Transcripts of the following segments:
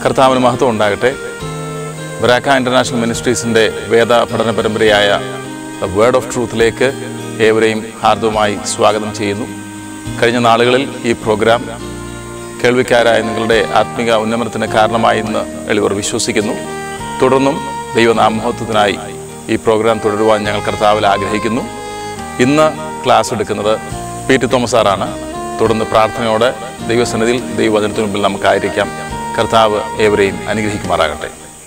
കർത്താവിന് മഹത്വം ഉണ്ടാകട്ടെ ബറാക്ക ഇൻ്റർനാഷണൽ മിനിസ്ട്രീസിൻ്റെ വേദ പഠന പരമ്പരയായ ദ വേർഡ് ഓഫ് ട്രൂത്തിലേക്ക് ഏവരെയും ഹാർദവമായി സ്വാഗതം ചെയ്യുന്നു കഴിഞ്ഞ നാളുകളിൽ ഈ പ്രോഗ്രാം കേൾവിക്കാരായ നിങ്ങളുടെ ആത്മിക ഉന്നമനത്തിന് കാരണമായി എന്ന് എളിവർ വിശ്വസിക്കുന്നു തുടർന്നും ദൈവനാമഹത്വത്തിനായി ഈ പ്രോഗ്രാം തുടരുവാൻ ഞങ്ങൾ കർത്താവിൽ ആഗ്രഹിക്കുന്നു ഇന്ന് ക്ലാസ് എടുക്കുന്നത് പി ടി തോമസ് സാറാണ് തുടർന്ന് പ്രാർത്ഥനയോടെ ദൈവസന്നിധിയിൽ ദൈവവചനത്തിനു മുമ്പിൽ നമുക്കായിരിക്കാം കർത്താവ് ഏവരെയും അനുഗ്രഹിക്കുമാറാകട്ടെ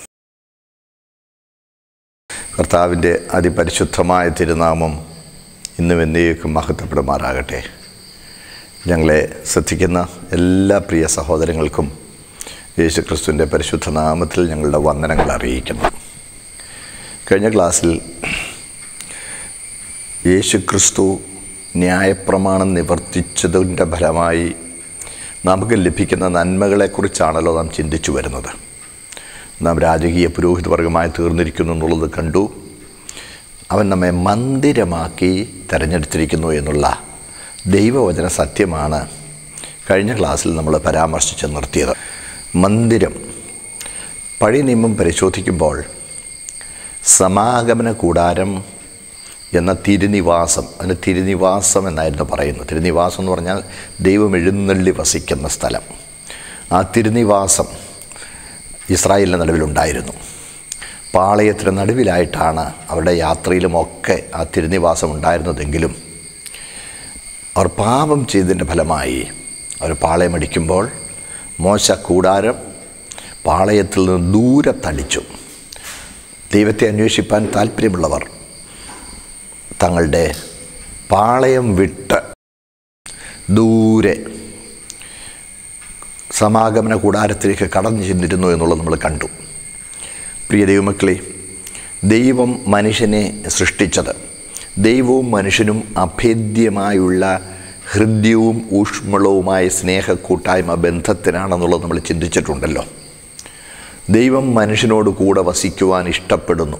കർത്താവിൻ്റെ അതിപരിശുദ്ധമായ തിരുനാമം ഇന്നും എന്നേക്കും മഹത്വപ്പെടുമാറാകട്ടെ ഞങ്ങളെ ശ്രദ്ധിക്കുന്ന എല്ലാ പ്രിയ സഹോദരങ്ങൾക്കും യേശു ക്രിസ്തുവിൻ്റെ പരിശുദ്ധ നാമത്തിൽ ഞങ്ങളുടെ വന്ദനങ്ങൾ അറിയിക്കുന്നു കഴിഞ്ഞ ക്ലാസ്സിൽ യേശു ക്രിസ്തു ന്യായപ്രമാണം നിവർത്തിച്ചതിൻ്റെ ഫലമായി നമുക്ക് ലഭിക്കുന്ന നന്മകളെക്കുറിച്ചാണല്ലോ നാം ചിന്തിച്ചു വരുന്നത് നാം രാജകീയ പുരോഹിത വർഗമായി തീർന്നിരിക്കുന്നു എന്നുള്ളത് കണ്ടു അവൻ നമ്മെ മന്ദിരമാക്കി തിരഞ്ഞെടുത്തിരിക്കുന്നു എന്നുള്ള ദൈവവചന സത്യമാണ് കഴിഞ്ഞ ക്ലാസ്സിൽ നമ്മൾ പരാമർശിച്ച് നിർത്തിയത് മന്ദിരം പഴയ നിയമം പരിശോധിക്കുമ്പോൾ സമാഗമന കൂടാരം എന്ന തിരുനിവാസം അതിന് തിരുനിവാസം എന്നായിരുന്നു പറയുന്നത് തിരുനിവാസം എന്ന് പറഞ്ഞാൽ ദൈവം എഴുന്നള്ളി വസിക്കുന്ന സ്ഥലം ആ തിരുനിവാസം ഇസ്രായേലിൻ്റെ നടുവിലുണ്ടായിരുന്നു പാളയത്തിന് നടുവിലായിട്ടാണ് അവരുടെ യാത്രയിലുമൊക്കെ ആ തിരുനിവാസം ഉണ്ടായിരുന്നതെങ്കിലും അവർ പാപം ചെയ്തതിൻ്റെ ഫലമായി അവർ പാളയമടിക്കുമ്പോൾ മോശ കൂടാരം പാളയത്തിൽ നിന്ന് ദൂരെ തടിച്ചു ദൈവത്തെ അന്വേഷിപ്പാൻ താല്പര്യമുള്ളവർ തങ്ങളുടെ പാളയം വിട്ട് ദൂരെ സമാഗമന കൂടാരത്തിലേക്ക് കടന്നു ചെന്നിരുന്നു എന്നുള്ളത് നമ്മൾ കണ്ടു പ്രിയ ദൈവമക്കളെ ദൈവം മനുഷ്യനെ സൃഷ്ടിച്ചത് ദൈവവും മനുഷ്യനും അഭേദ്യമായുള്ള ഹൃദ്യവും ഊഷ്മളവുമായ സ്നേഹക്കൂട്ടായ്മ ബന്ധത്തിനാണെന്നുള്ളത് നമ്മൾ ചിന്തിച്ചിട്ടുണ്ടല്ലോ ദൈവം മനുഷ്യനോട് കൂടെ വസിക്കുവാൻ ഇഷ്ടപ്പെടുന്നു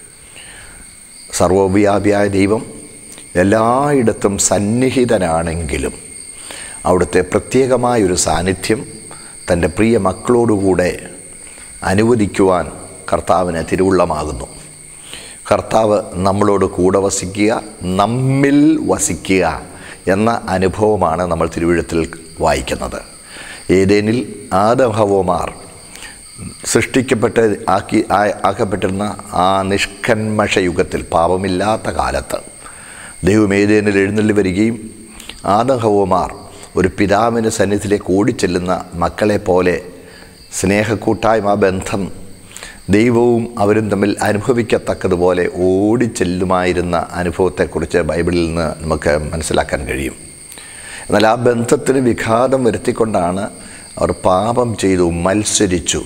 സർവവ്യാപിയായ ദൈവം എല്ലായിടത്തും സന്നിഹിതനാണെങ്കിലും അവിടുത്തെ പ്രത്യേകമായൊരു സാന്നിധ്യം തൻ്റെ പ്രിയ മക്കളോടുകൂടെ അനുവദിക്കുവാൻ കർത്താവിന് തിരുവുള്ളമാകുന്നു കർത്താവ് നമ്മളോട് കൂടെ വസിക്കുക നമ്മിൽ വസിക്കുക എന്ന അനുഭവമാണ് നമ്മൾ തിരുവിഴത്തിൽ വായിക്കുന്നത് ഏതേനിൽ ആദഹവോമാർ സൃഷ്ടിക്കപ്പെട്ട് ആക്കി ആക്കപ്പെട്ടിരുന്ന ആ നിഷ്കന്മഷ യുഗത്തിൽ പാപമില്ലാത്ത കാലത്ത് ദൈവം ഏതേനിൽ എഴുന്നള്ളി വരികയും ആദഹവോമാർ ഒരു പിതാവിൻ്റെ സന്നിധിയിലേക്ക് ഓടിച്ചെല്ലുന്ന മക്കളെ പോലെ സ്നേഹക്കൂട്ടായ്മ ബന്ധം ദൈവവും അവരും തമ്മിൽ അനുഭവിക്കത്തക്കതുപോലെ ഓടിച്ചെല്ലുമായിരുന്ന അനുഭവത്തെക്കുറിച്ച് ബൈബിളിൽ നിന്ന് നമുക്ക് മനസ്സിലാക്കാൻ കഴിയും എന്നാൽ ആ ബന്ധത്തിന് വിഘാതം വരുത്തിക്കൊണ്ടാണ് അവർ പാപം ചെയ്തു മത്സരിച്ചു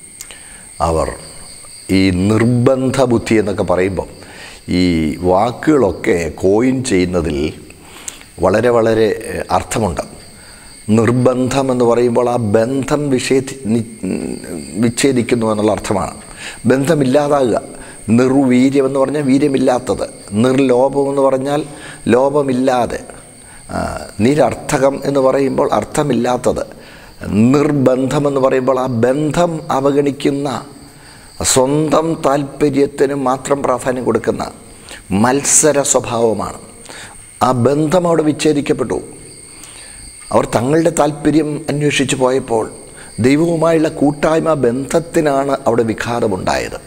അവർ ഈ നിർബന്ധ ബുദ്ധി എന്നൊക്കെ പറയുമ്പം ഈ വാക്കുകളൊക്കെ കോയിൻ ചെയ്യുന്നതിൽ വളരെ വളരെ അർത്ഥമുണ്ട് നിർബന്ധം എന്ന് പറയുമ്പോൾ ആ ബന്ധം വിഷേധി വിച്ഛേദിക്കുന്നു എന്നുള്ള അർത്ഥമാണ് ബന്ധമില്ലാതാകുക നിർവീര്യം എന്ന് പറഞ്ഞാൽ വീര്യമില്ലാത്തത് നിർലോഭം എന്ന് പറഞ്ഞാൽ ലോപമില്ലാതെ നിരർത്ഥകം എന്ന് പറയുമ്പോൾ അർത്ഥമില്ലാത്തത് നിർബന്ധം എന്ന് പറയുമ്പോൾ ആ ബന്ധം അവഗണിക്കുന്ന സ്വന്തം താല്പര്യത്തിന് മാത്രം പ്രാധാന്യം കൊടുക്കുന്ന മത്സര സ്വഭാവമാണ് ആ ബന്ധം അവിടെ വിച്ഛേദിക്കപ്പെട്ടു അവർ തങ്ങളുടെ താല്പര്യം അന്വേഷിച്ച് പോയപ്പോൾ ദൈവവുമായുള്ള കൂട്ടായ്മ ബന്ധത്തിനാണ് അവിടെ വിഘാതമുണ്ടായത്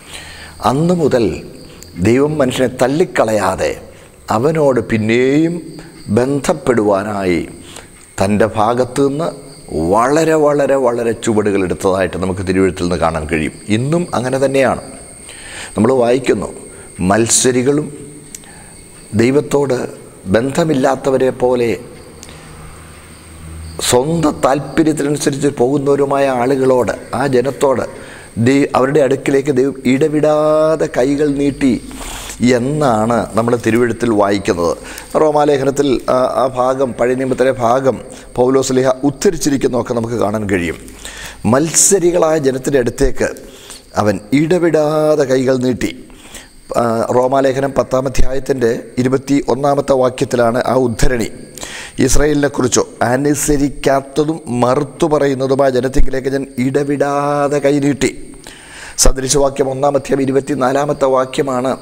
അന്നു മുതൽ ദൈവം മനുഷ്യനെ തള്ളിക്കളയാതെ അവനോട് പിന്നെയും ബന്ധപ്പെടുവാനായി തൻ്റെ ഭാഗത്തു നിന്ന് വളരെ വളരെ വളരെ ചുവടുകൾ എടുത്തതായിട്ട് നമുക്ക് തിരുവഴുത്തിൽ നിന്ന് കാണാൻ കഴിയും ഇന്നും അങ്ങനെ തന്നെയാണ് നമ്മൾ വായിക്കുന്നു മത്സരികളും ദൈവത്തോട് ബന്ധമില്ലാത്തവരെ പോലെ സ്വന്തം താല്പര്യത്തിനനുസരിച്ച് പോകുന്നവരുമായ ആളുകളോട് ആ ജനത്തോട് ദൈ അവരുടെ അടുക്കിലേക്ക് ദൈവം ഇടവിടാതെ കൈകൾ നീട്ടി എന്നാണ് നമ്മൾ തിരുവഴുത്തിൽ വായിക്കുന്നത് റോമാലേഖനത്തിൽ ആ ഭാഗം പഴയ നിയമത്തിലെ ഭാഗം പൗലോസ്ലിഹ ഉദ്ധരിച്ചിരിക്കുന്നതൊക്കെ നമുക്ക് കാണാൻ കഴിയും മത്സരികളായ ജനത്തിൻ്റെ അടുത്തേക്ക് അവൻ ഇടവിടാതെ കൈകൾ നീട്ടി റോമാലേഖനം പത്താം അധ്യായത്തിൻ്റെ ഇരുപത്തി ഒന്നാമത്തെ വാക്യത്തിലാണ് ആ ഉദ്ധരണി ഇസ്രയേലിനെ കുറിച്ചോ അനുസരിക്കാത്തതും മറുത്തു പറയുന്നതുമായ ജനത്തിലേക്ക് ഞാൻ ഇടവിടാതെ കൈനീട്ടി സദൃശവാക്യം ഒന്നാമത്തെ ഇരുപത്തിനാലാമത്തെ വാക്യമാണ്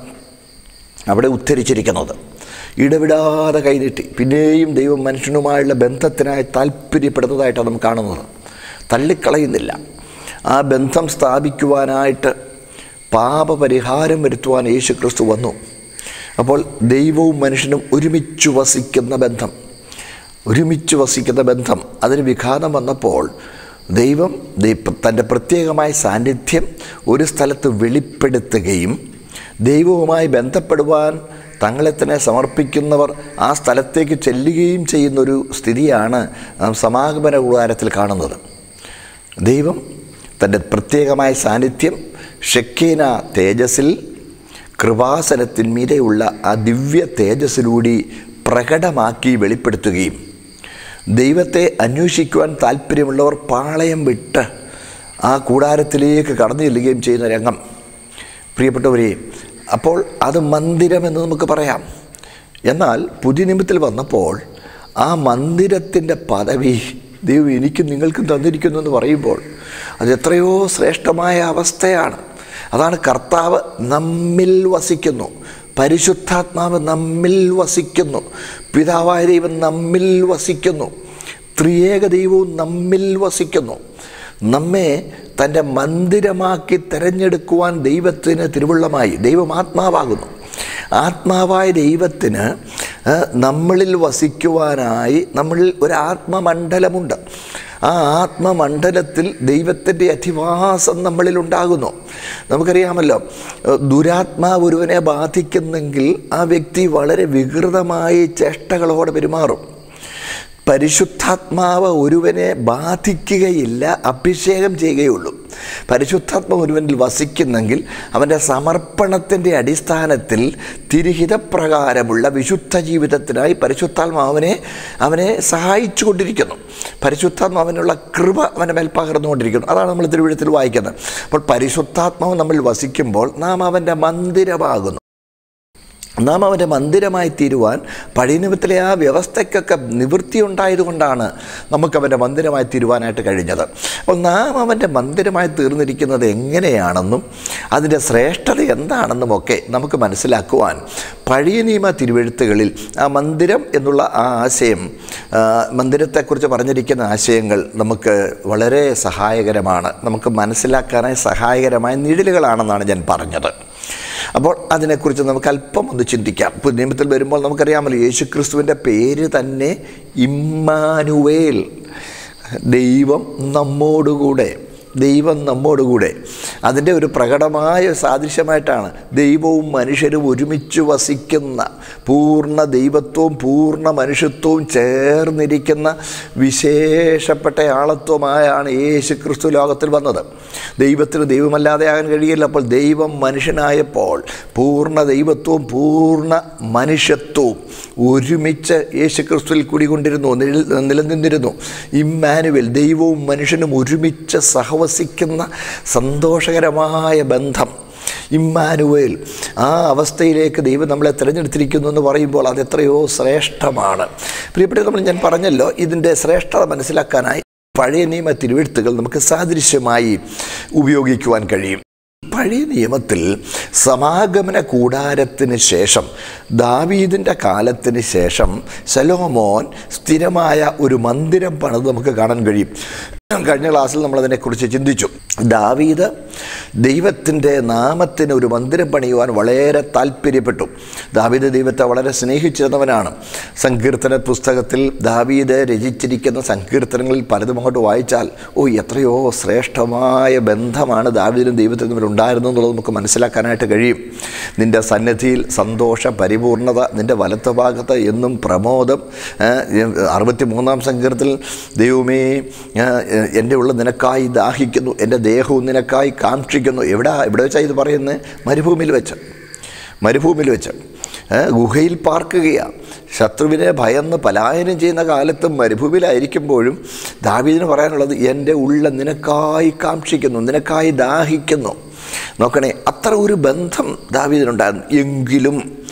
അവിടെ ഉദ്ധരിച്ചിരിക്കുന്നത് ഇടവിടാതെ കൈനീട്ടി പിന്നെയും ദൈവം മനുഷ്യനുമായുള്ള ബന്ധത്തിനായി താല്പര്യപ്പെടുന്നതായിട്ടാണ് നാം കാണുന്നത് തള്ളിക്കളയുന്നില്ല ആ ബന്ധം സ്ഥാപിക്കുവാനായിട്ട് പാപപരിഹാരം വരുത്തുവാൻ യേശു ക്രിസ്തു വന്നു അപ്പോൾ ദൈവവും മനുഷ്യനും ഒരുമിച്ച് വസിക്കുന്ന ബന്ധം ഒരുമിച്ച് വസിക്കുന്ന ബന്ധം അതിന് വിഘാതം വന്നപ്പോൾ ദൈവം ദൈ- തൻ്റെ പ്രത്യേകമായ സാന്നിധ്യം ഒരു സ്ഥലത്ത് വെളിപ്പെടുത്തുകയും ദൈവവുമായി ബന്ധപ്പെടുവാൻ തങ്ങളെ തന്നെ സമർപ്പിക്കുന്നവർ ആ സ്ഥലത്തേക്ക് ചെല്ലുകയും ചെയ്യുന്നൊരു സ്ഥിതിയാണ് നാം സമാഗമന കൂടാരത്തിൽ കാണുന്നത് ദൈവം തൻ്റെ പ്രത്യേകമായ സാന്നിധ്യം ഷെക്കീന തേജസ്സിൽ കൃപാസനത്തിന്മീതെയുള്ള ആ ദിവ്യ തേജസ്സിലൂടെ പ്രകടമാക്കി വെളിപ്പെടുത്തുകയും ദൈവത്തെ അന്വേഷിക്കുവാൻ താല്പര്യമുള്ളവർ പാളയം വിട്ട് ആ കൂടാരത്തിലേക്ക് കടന്നു ചെല്ലുകയും ചെയ്യുന്ന രംഗം പ്രിയപ്പെട്ടവരെ അപ്പോൾ അത് മന്ദിരമെന്ന് നമുക്ക് പറയാം എന്നാൽ പുതിയ നിമിത്തിൽ വന്നപ്പോൾ ആ മന്ദിരത്തിൻ്റെ പദവി ദൈവം എനിക്കും നിങ്ങൾക്കും തന്നിരിക്കുന്നു എന്ന് പറയുമ്പോൾ അത് എത്രയോ ശ്രേഷ്ഠമായ അവസ്ഥയാണ് അതാണ് കർത്താവ് നമ്മിൽ വസിക്കുന്നു പരിശുദ്ധാത്മാവ് നമ്മിൽ വസിക്കുന്നു പിതാവായ ദൈവം നമ്മിൽ വസിക്കുന്നു ത്രിയേക ദൈവവും നമ്മിൽ വസിക്കുന്നു നമ്മെ തൻ്റെ മന്ദിരമാക്കി തിരഞ്ഞെടുക്കുവാൻ ദൈവത്തിന് തിരുവുള്ളമായി ദൈവം ആത്മാവാകുന്നു ആത്മാവായ ദൈവത്തിന് ആ, നമ്മളിൽ വസിക്കുവാനായി നമ്മളിൽ ഒരു ആത്മമണ്ഡലമുണ്ട് ആ ആത്മമണ്ഡലത്തിൽ ദൈവത്തിൻ്റെ അധിവാസം നമ്മളിൽ ഉണ്ടാകുന്നു നമുക്കറിയാമല്ലോ ഏഹ് ദുരാത്മാവ് ഒരുവനെ ബാധിക്കുന്നെങ്കിൽ ആ വ്യക്തി വളരെ വികൃതമായി ചേഷ്ടകളോടെ പെരുമാറും പരിശുദ്ധാത്മാവ് ഒരുവനെ ബാധിക്കുകയില്ല അഭിഷേകം ചെയ്യുകയുള്ളൂ പരിശുദ്ധാത്മാവ് ഒരുവനിൽ വസിക്കുന്നെങ്കിൽ അവൻ്റെ സമർപ്പണത്തിൻ്റെ അടിസ്ഥാനത്തിൽ തിരുഹിതപ്രകാരമുള്ള വിശുദ്ധ ജീവിതത്തിനായി പരിശുദ്ധാത്മാവിനെ അവനെ സഹായിച്ചു കൊണ്ടിരിക്കുന്നു പരിശുദ്ധാത്മാവിനുള്ള കൃപ അവൻ്റെ മേൽ പകർന്നുകൊണ്ടിരിക്കുന്നു അതാണ് നമ്മൾ തിരുവഴുത്തിൽ വായിക്കുന്നത് അപ്പോൾ പരിശുദ്ധാത്മാവ് നമ്മൾ വസിക്കുമ്പോൾ നാം അവൻ്റെ മന്ദിരമാകുന്നു നാം അവൻ്റെ മന്ദിരമായി തീരുവാൻ പഴയ നിമിത്തിലെ ആ വ്യവസ്ഥയ്ക്കൊക്കെ നിവൃത്തി ഉണ്ടായതുകൊണ്ടാണ് നമുക്ക് അവൻ്റെ മന്ദിരമായി തീരുവാനായിട്ട് കഴിഞ്ഞത് അപ്പോൾ നാം അവൻ്റെ മന്ദിരമായി തീർന്നിരിക്കുന്നത് എങ്ങനെയാണെന്നും അതിൻ്റെ ശ്രേഷ്ഠത എന്താണെന്നും ഒക്കെ നമുക്ക് മനസ്സിലാക്കുവാൻ പഴയ നിയമ തിരുവെഴുത്തുകളിൽ ആ മന്ദിരം എന്നുള്ള ആ ആശയം ആ, മന്ദിരത്തെക്കുറിച്ച് പറഞ്ഞിരിക്കുന്ന ആശയങ്ങൾ നമുക്ക് വളരെ സഹായകരമാണ് നമുക്ക് മനസ്സിലാക്കാനായി സഹായകരമായ നിഴലുകളാണെന്നാണ് ഞാൻ പറഞ്ഞത് അപ്പോൾ അതിനെക്കുറിച്ച് നമുക്ക് അല്പം ഒന്ന് ചിന്തിക്കാം ഇപ്പോൾ നിയമത്തിൽ വരുമ്പോൾ നമുക്കറിയാമല്ലോ യേശു ക്രിസ്തുവിൻ്റെ പേര് തന്നെ ഇമ്മാനുവേൽ ദൈവം നമ്മോടുകൂടെ ദൈവം നമ്മോടുകൂടെ അതിൻ്റെ ഒരു പ്രകടമായ സാദൃശ്യമായിട്ടാണ് ദൈവവും മനുഷ്യരും ഒരുമിച്ച് വസിക്കുന്ന പൂർണ്ണ ദൈവത്വവും പൂർണ്ണ മനുഷ്യത്വവും ചേർന്നിരിക്കുന്ന വിശേഷപ്പെട്ട ആളത്വമായാണ് യേശു ക്രിസ്തു ലോകത്തിൽ വന്നത് ദൈവത്തിന് ദൈവമല്ലാതെ ആകാൻ കഴിയില്ല അപ്പോൾ ദൈവം മനുഷ്യനായപ്പോൾ പൂർണ്ണ ദൈവത്വവും പൂർണ്ണ മനുഷ്യത്വവും ഒരുമിച്ച് യേശു ക്രിസ്തുവിൽ കൂടിക്കൊണ്ടിരുന്നു നില നിലനിന്നിരുന്നു ഇമ്മാനുവൽ ദൈവവും മനുഷ്യനും ഒരുമിച്ച് സഹവസിക്കുന്ന സന്തോഷകരമായ ബന്ധം ഇമ്മാനുവേൽ ആ അവസ്ഥയിലേക്ക് ദൈവം നമ്മളെ തിരഞ്ഞെടുത്തിരിക്കുന്നു എന്ന് പറയുമ്പോൾ അത് എത്രയോ ശ്രേഷ്ഠമാണ് പ്രിയപ്പെട്ട നമ്മൾ ഞാൻ പറഞ്ഞല്ലോ ഇതിൻ്റെ ശ്രേഷ്ഠത മനസ്സിലാക്കാനായി പഴയ നിയമ തിരുവെഴുത്തുകൾ നമുക്ക് സാദൃശ്യമായി ഉപയോഗിക്കുവാൻ കഴിയും പഴയ നിയമത്തിൽ സമാഗമന കൂടാരത്തിന് ശേഷം ദാവീദിൻ്റെ കാലത്തിന് ശേഷം ശലോമോൻ സ്ഥിരമായ ഒരു മന്ദിരം പണിത് നമുക്ക് കാണാൻ കഴിയും കഴിഞ്ഞ ക്ലാസ്സിൽ നമ്മൾ അതിനെക്കുറിച്ച് ചിന്തിച്ചു ദാവീദ് ദൈവത്തിൻ്റെ നാമത്തിന് ഒരു മന്ദിരം പണിയുവാൻ വളരെ താല്പര്യപ്പെട്ടു ദാവീദ് ദൈവത്തെ വളരെ സ്നേഹിച്ചിരുന്നവനാണ് സങ്കീർത്തന പുസ്തകത്തിൽ ദാവീദ് രചിച്ചിരിക്കുന്ന സങ്കീർത്തനങ്ങളിൽ പലതും അങ്ങോട്ട് വായിച്ചാൽ ഓ എത്രയോ ശ്രേഷ്ഠമായ ബന്ധമാണ് ദാവീദിനും ദൈവത്തിനും തമ്മിൽ ഉണ്ടായിരുന്നു എന്നുള്ളത് നമുക്ക് മനസ്സിലാക്കാനായിട്ട് കഴിയും നിൻ്റെ സന്നിധിയിൽ സന്തോഷ പരിപൂർണത നിൻ്റെ വലത്ത ഭാഗത്ത് എന്നും പ്രമോദം അറുപത്തി മൂന്നാം സങ്കീർത്തത്തിൽ ദൈവമേ ആ, എൻ്റെ ഉള്ള നിനക്കായി ദാഹിക്കുന്നു എൻ്റെ ദേഹവും നിനക്കായി കാക്ഷിക്കുന്നു എവിടെ എവിടെ വെച്ചാൽ ഇത് പറയുന്നത് മരുഭൂമിയിൽ വെച്ച് മരുഭൂമിയിൽ വെച്ച് ഏ, ഗുഹയിൽ പാർക്കുകയാണ് ശത്രുവിനെ ഭയന്ന് പലായനം ചെയ്യുന്ന കാലത്തും മരുഭൂമിയിലായിരിക്കുമ്പോഴും ദാവീദിന് പറയാനുള്ളത് എൻ്റെ ഉള്ള നിനക്കായി കാക്ഷിക്കുന്നു നിനക്കായി ദാഹിക്കുന്നു നോക്കണേ അത്ര ഒരു ബന്ധം ദാവീദിനുണ്ടായിരുന്നു എങ്കിലും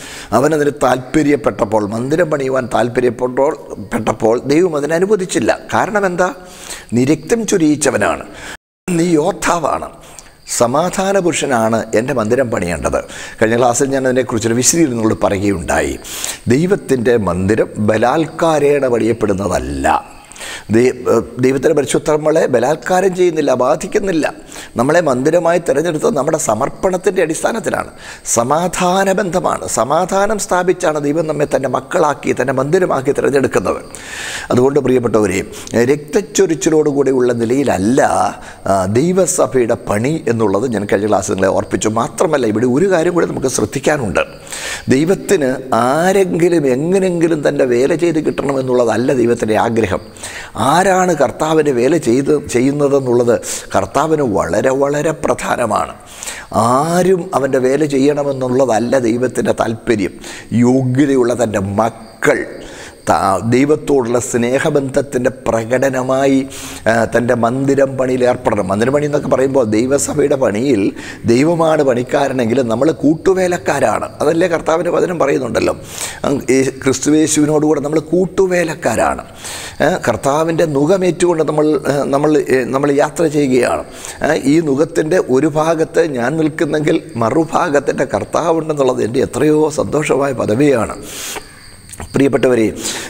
അവനതിന് താല്പര്യപ്പെട്ടപ്പോൾ മന്ദിരം പണിയുവാൻ താല്പര്യപ്പെട്ടപ്പോൾ പെട്ടപ്പോൾ ദൈവം അതിനെ അനുവദിച്ചില്ല കാരണം എന്താ നീ രക്തം ചൊരിയിച്ചവനാണ് നീ യോദ്ധാവാണ് സമാധാന പുരുഷനാണ് എൻ്റെ മന്ദിരം പണിയേണ്ടത് കഴിഞ്ഞ ക്ലാസ്സിൽ ഞാൻ അതിനെക്കുറിച്ചൊരു വിശദീകരണങ്ങളോട് പറയുകയുണ്ടായി ദൈവത്തിൻ്റെ മന്ദിരം ബലാത്കാരേണ പണിയപ്പെടുന്നതല്ല ദൈ- ഏഹ് ദൈവത്തിൻ്റെ പരിശുദ്ധങ്ങളെ ബലാത്കാരം ചെയ്യുന്നില്ല ബാധിക്കുന്നില്ല നമ്മളെ മന്ദിരമായി തിരഞ്ഞെടുത്തത് നമ്മുടെ സമർപ്പണത്തിൻ്റെ അടിസ്ഥാനത്തിലാണ് സമാധാന ബന്ധമാണ് സമാധാനം സ്ഥാപിച്ചാണ് ദൈവം നമ്മെ തൻ്റെ മക്കളാക്കി തൻ്റെ മന്ദിരമാക്കി തിരഞ്ഞെടുക്കുന്നത് അതുകൊണ്ട് പ്രിയപ്പെട്ടവരെ രക്തച്ചൊരിച്ചിലോടുകൂടിയുള്ള നിലയിലല്ല ആ, ദൈവസഭയുടെ പണി എന്നുള്ളത് ഞാൻ കഴിഞ്ഞ ക്ലാസ് നിങ്ങളെ ഓർപ്പിച്ചു മാത്രമല്ല ഇവിടെ ഒരു കാര്യം കൂടി നമുക്ക് ശ്രദ്ധിക്കാനുണ്ട് ദൈവത്തിന് ആരെങ്കിലും എങ്ങനെങ്കിലും തൻ്റെ വേല ചെയ്ത് കിട്ടണമെന്നുള്ളതല്ല ദൈവത്തിൻ്റെ ആഗ്രഹം ആരാണ് കർത്താവിന് വേല ചെയ്ത് ചെയ്യുന്നതെന്നുള്ളത് കർത്താവിന് വളരെ വളരെ പ്രധാനമാണ് ആരും അവൻ്റെ വേല ചെയ്യണമെന്നുള്ളതല്ല ദൈവത്തിൻ്റെ താല്പര്യം യോഗ്യതയുള്ള തൻ്റെ മക്കൾ താ- ദൈവത്തോടുള്ള സ്നേഹബന്ധത്തിൻ്റെ പ്രകടനമായി ആ, തൻ്റെ മന്ദിരം പണിയിൽ ഏർപ്പെടണം മന്ദിരം പണി എന്നൊക്കെ പറയുമ്പോൾ ദൈവസഭയുടെ പണിയിൽ ദൈവമാണ് പണിക്കാരനെങ്കിലും നമ്മൾ കൂട്ടുവേലക്കാരാണ് അതല്ലേ കർത്താവിൻ്റെ വചനം പറയുന്നുണ്ടല്ലോ അങ് ഈ ക്രിസ്തുവേശുവിനോടുകൂടെ നമ്മൾ കൂട്ടുവേലക്കാരാണ് ഏ, കർത്താവിൻ്റെ നുഖമേറ്റുകൊണ്ട് നമ്മൾ ഏ, നമ്മൾ ഏ, നമ്മൾ യാത്ര ചെയ്യുകയാണ് ഏ, ഈ നുഖത്തിൻ്റെ ഒരു ഭാഗത്ത് ഞാൻ നിൽക്കുന്നെങ്കിൽ മറുഭാഗത്തിൻ്റെ കർത്താവുണ്ടെന്നുള്ളത് എൻ്റെ എത്രയോ സന്തോഷമായ പദവിയാണ് പ്രിയപ്പെട്ടവരെ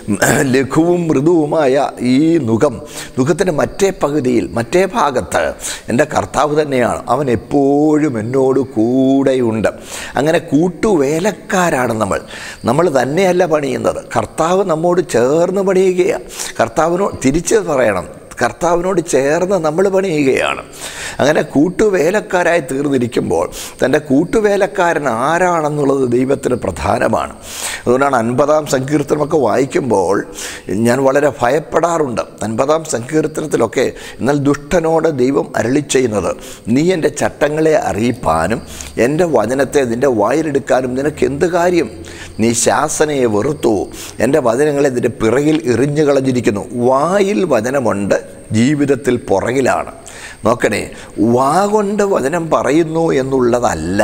ലഘുവും മൃദുവുമായ ഈ നുഖം നുഖത്തിൻ്റെ മറ്റേ പകുതിയിൽ മറ്റേ ഭാഗത്ത് എൻ്റെ കർത്താവ് തന്നെയാണ് അവൻ എപ്പോഴും എന്നോട് കൂടെയുണ്ട് അങ്ങനെ കൂട്ടുവേലക്കാരാണ് നമ്മൾ നമ്മൾ തന്നെയല്ല പണിയുന്നത് കർത്താവ് നമ്മോട് ചേർന്ന് പണിയുകയാണ് കർത്താവിനോട് തിരിച്ച് പറയണം കർത്താവിനോട് ചേർന്ന് നമ്മൾ പണിയുകയാണ് അങ്ങനെ കൂട്ടുവേലക്കാരായി തീർന്നിരിക്കുമ്പോൾ തൻ്റെ കൂട്ടുവേലക്കാരൻ ആരാണെന്നുള്ളത് ദൈവത്തിന് പ്രധാനമാണ് അതുകൊണ്ടാണ് അൻപതാം സങ്കീർത്തനമൊക്കെ വായിക്കുമ്പോൾ ഞാൻ വളരെ ഭയപ്പെടാറുണ്ട് അൻപതാം സങ്കീർത്തനത്തിലൊക്കെ എന്നാൽ ദുഷ്ടനോട് ദൈവം അരളി ചെയ്യുന്നത് നീ എൻ്റെ ചട്ടങ്ങളെ അറിയിപ്പാനും എൻ്റെ വചനത്തെ നിൻ്റെ വായിലെടുക്കാനും നിനക്ക് എന്ത് കാര്യം നീ ശാസനയെ വെറുത്തു എൻ്റെ വചനങ്ങളെ നിൻ്റെ പിറകിൽ എറിഞ്ഞു കളഞ്ഞിരിക്കുന്നു വായിൽ വചനമുണ്ട് ജീവിതത്തിൽ പുറകിലാണ് നോക്കണേ വാ കൊണ്ട് വചനം പറയുന്നു എന്നുള്ളതല്ല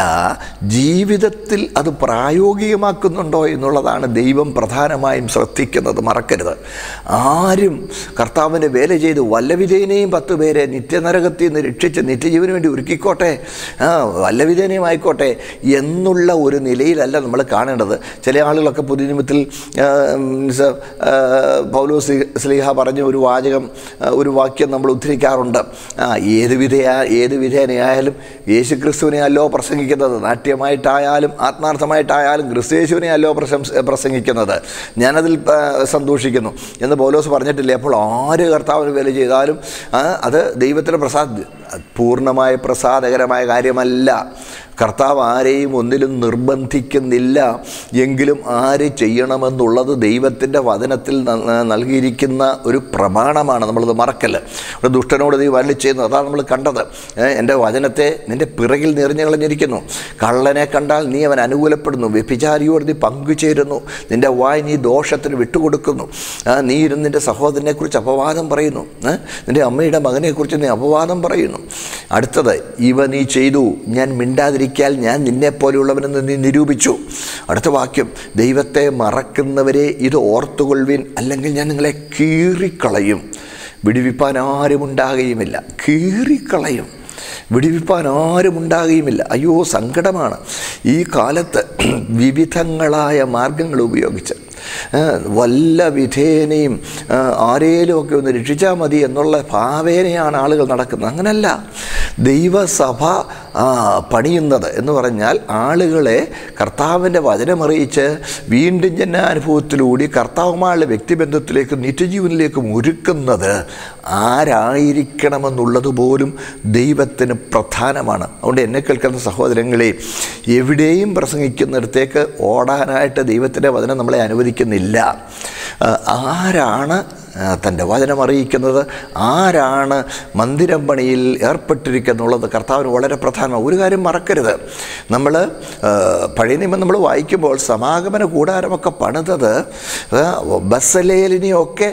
ജീവിതത്തിൽ അത് പ്രായോഗികമാക്കുന്നുണ്ടോ എന്നുള്ളതാണ് ദൈവം പ്രധാനമായും ശ്രദ്ധിക്കുന്നത് മറക്കരുത് ആരും കർത്താവിന് വേല ചെയ്ത് വല്ലവിധേനയും പത്ത് പേരെ നിത്യനരകത്തിൽ നിന്ന് രക്ഷിച്ച് നിത്യജീവന് വേണ്ടി ഒരുക്കിക്കോട്ടെ ആ വല്ലവിധേനയും ആയിക്കോട്ടെ എന്നുള്ള ഒരു നിലയിലല്ല നമ്മൾ കാണേണ്ടത് ചില ആളുകളൊക്കെ പുതിയ നിയമത്തിൽ ആ, മീൻസ്, ആ, പൗലോസ് സ്ലീഹ പറഞ്ഞ ഒരു വാചകം ആ, ഒരു വാക്യം നമ്മൾ ഉദ്ധരിക്കാറുണ്ട് ആ ഏത് വിധേയ ഏത് വിധേനയായാലും യേശു ക്രിസ്തുവിനെയല്ലോ പ്രസംഗിക്കുന്നത് നാട്യമായിട്ടായാലും ആത്മാർത്ഥമായിട്ടായാലും ക്രിസ്തേശുവിനെ അല്ലോ പ്രശംസ പ്രസംഗിക്കുന്നത് ഞാനതിൽ ആ, സന്തോഷിക്കുന്നു എന്ന് പൗലോസ് പറഞ്ഞിട്ടില്ലേ അപ്പോൾ ആര് കർത്താവിന് വേല ചെയ്താലും ആ, അത് ദൈവത്തിന് പ്രസാദ് പൂർണ്ണമായ പ്രസാദകരമായ കാര്യമല്ല കർത്താവ് ആരെയും ഒന്നിലും നിർബന്ധിക്കുന്നില്ല എങ്കിലും ആര് ചെയ്യണമെന്നുള്ളത് ദൈവത്തിൻ്റെ വചനത്തിൽ ന- നൽകിയിരിക്കുന്ന ഒരു പ്രമാണമാണ് നമ്മളത് മറക്കല്ല ഒരു ദുഷ്ടനോട് നീ വരളി ചെയ്യുന്നു അതാണ് നമ്മൾ കണ്ടത് ഏ, എൻ്റെ വചനത്തെ നിൻ്റെ പിറകിൽ നിറഞ്ഞു കളഞ്ഞിരിക്കുന്നു കള്ളനെ കണ്ടാൽ നീ അവൻ അനുകൂലപ്പെടുന്നു വ്യഭിചാരിയോട് നീ പങ്കുചേരുന്നു നിൻ്റെ വായ് നീ ദോഷത്തിന് വിട്ടുകൊടുക്കുന്നു ആ, നീ ഇരുന്ന് നിൻ്റെ സഹോദരനെക്കുറിച്ച് അപവാദം പറയുന്നു ഏ, നിൻ്റെ അമ്മയുടെ മകനെക്കുറിച്ച് നീ അപവാദം പറയുന്നു അടുത്തത് ഇവ നീ ചെയ്തു ഞാൻ മിണ്ടാതിരിക്കാൽ ഞാൻ നിന്നെപ്പോലെയുള്ളവനെന്ന് നീ നിരൂപിച്ചു അടുത്ത വാക്യം ദൈവത്തെ മറക്കുന്നവരെ ഇത് ഓർത്തുകൊള്ളുവിൻ അല്ലെങ്കിൽ ഞാൻ നിങ്ങളെ കീറിക്കളയും വിടുവിപ്പാൻ ആരുമുണ്ടാകുകയുമില്ല കീറിക്കളയും വിടുവിപ്പാൻ ആരുമുണ്ടാകുകയുമില്ല അയ്യോ സങ്കടമാണ് ഈ കാലത്ത് വിവിധങ്ങളായ മാർഗങ്ങൾ ഉപയോഗിച്ച് ആ, വല്ല വിധേനയും ആ, ആരേലുമൊക്കെ ഒന്ന് രക്ഷിച്ചാൽ മതി എന്നുള്ള ഭാവേനയാണ് ആളുകൾ നടക്കുന്നത് അങ്ങനല്ല ദൈവസഭ ആ, പണിയുന്നത് എന്ന് പറഞ്ഞാൽ ആളുകളെ കർത്താവിൻ്റെ വചനമറിയിച്ച് വീണ്ടും ജനാനുഭവത്തിലൂടി കർത്താവുമായുള്ള വ്യക്തിബന്ധത്തിലേക്കും നിത്യജീവനിലേക്കും ഒരുക്കുന്നത് ആരായിരിക്കണമെന്നുള്ളത് പോലും ദൈവത്തിന് പ്രധാനമാണ് അതുകൊണ്ട് എന്നെ കേൾക്കുന്ന സഹോദരങ്ങളെ എവിടെയും പ്രസംഗിക്കുന്നിടത്തേക്ക് ഓടാനായിട്ട് ദൈവത്തിൻ്റെ വചനം നമ്മളെ അനുവദിക്കുന്നില്ല ആ, ആരാണ് ആ, തൻ്റെ വചനം അറിയിക്കുന്നത് ആരാണ് മന്ദിരം പണിയിൽ ഏർപ്പെട്ടിരിക്കുന്നുള്ളത് കർത്താവിന് വളരെ പ്രധാനം പ്രധാനമാണ് ഒരു കാര്യം മറക്കരുത് നമ്മൾ പഴയ നിയമം നമ്മൾ വായിക്കുമ്പോൾ സമാഗമന കൂടാരമൊക്കെ പണിതത് ആ, ബസലേലിനെയൊക്കെ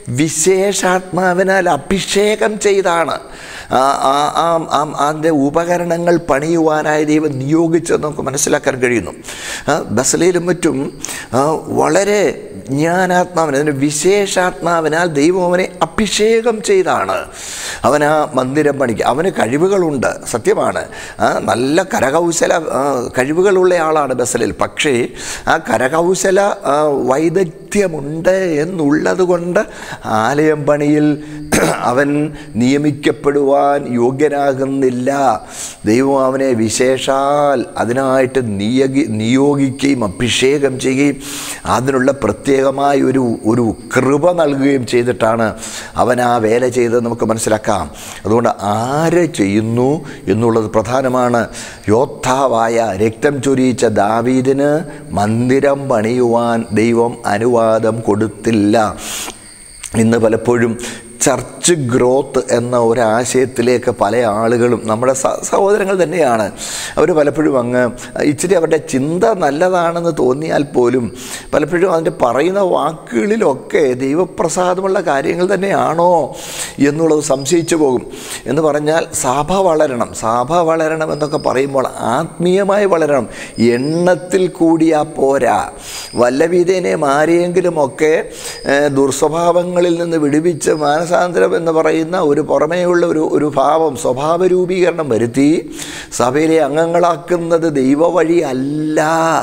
വിശേഷാത്മാവിനാൽ അഭിഷേകം ചെയ്താണ് ആ ആ ആ ആ- അതിൻ്റെ ഉപകരണങ്ങൾ പണിയുവാനായി ദൈവം നിയോഗിച്ചത് നമുക്ക് മനസ്സിലാക്കാൻ കഴിയുന്നു ആ, ബസലയിലും മറ്റും ആ, വളരെ ജ്ഞാനാത്മാവിന് അതിൻ്റെ വിശേഷാത്മാവിനാൽ ദൈവം അവനെ അഭിഷേകം ചെയ്താണ് അവൻ ആ മന്ദിരം പണിക്ക് അവന് കഴിവുകളുണ്ട് സത്യമാണ് ആ, നല്ല കരകൗശല ആ, കഴിവുകളുള്ള ആളാണ് ബസലിൽ പക്ഷേ ആ കരകൗശല ആ, വൈദഗ്ധ്യമുണ്ട് എന്നുള്ളത് കൊണ്ട് ആലയം പണിയിൽ അവൻ നിയമിക്കപ്പെടുവാൻ യോഗ്യനാകുന്നില്ല ദൈവം അവനെ വിശേഷാൽ അതിനായിട്ട് നിയോഗി നിയോഗിക്കുകയും അഭിഷേകം ചെയ്യുകയും അതിനുള്ള പ്രത്യേകമായ ഒരു ഒരു കൃപ നൽകുകയും ചെയ്തിട്ടാണ് അവൻ ആ വേല ചെയ്തത് നമുക്ക് മനസ്സിലാക്കാം അതുകൊണ്ട് ആര് ചെയ്യുന്നു എന്നുള്ളത് പ്രധാനമാണ് യോദ്ധാവായ രക്തം ചൊരിയിച്ച ദാവീദിന് മന്ദിരം പണിയുവാൻ ദൈവം അനുവാദം കൊടുത്തില്ല ഇന്ന് പലപ്പോഴും ചർച്ച് ഗ്രോത്ത് എന്ന ഒരാശയത്തിലേക്ക് പല ആളുകളും നമ്മുടെ സ- സഹോദരങ്ങൾ തന്നെയാണ് അവർ പലപ്പോഴും അങ്ങ് ഇച്ചിരി അവരുടെ ചിന്ത നല്ലതാണെന്ന് തോന്നിയാൽ പോലും പലപ്പോഴും അതിൻ്റെ പറയുന്ന വാക്കുകളിലൊക്കെ ദൈവപ്രസാദമുള്ള കാര്യങ്ങൾ തന്നെയാണോ എന്നുള്ളത് സംശയിച്ചു പോകും എന്ന് പറഞ്ഞാൽ സഭ വളരണം സഭ വളരണം എന്നൊക്കെ പറയുമ്പോൾ ആത്മീയമായി വളരണം എണ്ണത്തിൽ കൂടിയാ പോരാ വല്ലവിധേനയും ആരെയെങ്കിലുമൊക്കെ ഏഹ്, ദുർസ്വഭാവങ്ങളിൽ നിന്ന് വിടുവിച്ച് മാനസാന്തരം എന്ന് പറയുന്ന ഒരു പുറമേയുള്ള ഒരു ഒരു ഭാവം സ്വഭാവ രൂപീകരണം വരുത്തി സഭയിലെ അംഗങ്ങളാക്കുന്നത് ദൈവവഴി അല്ല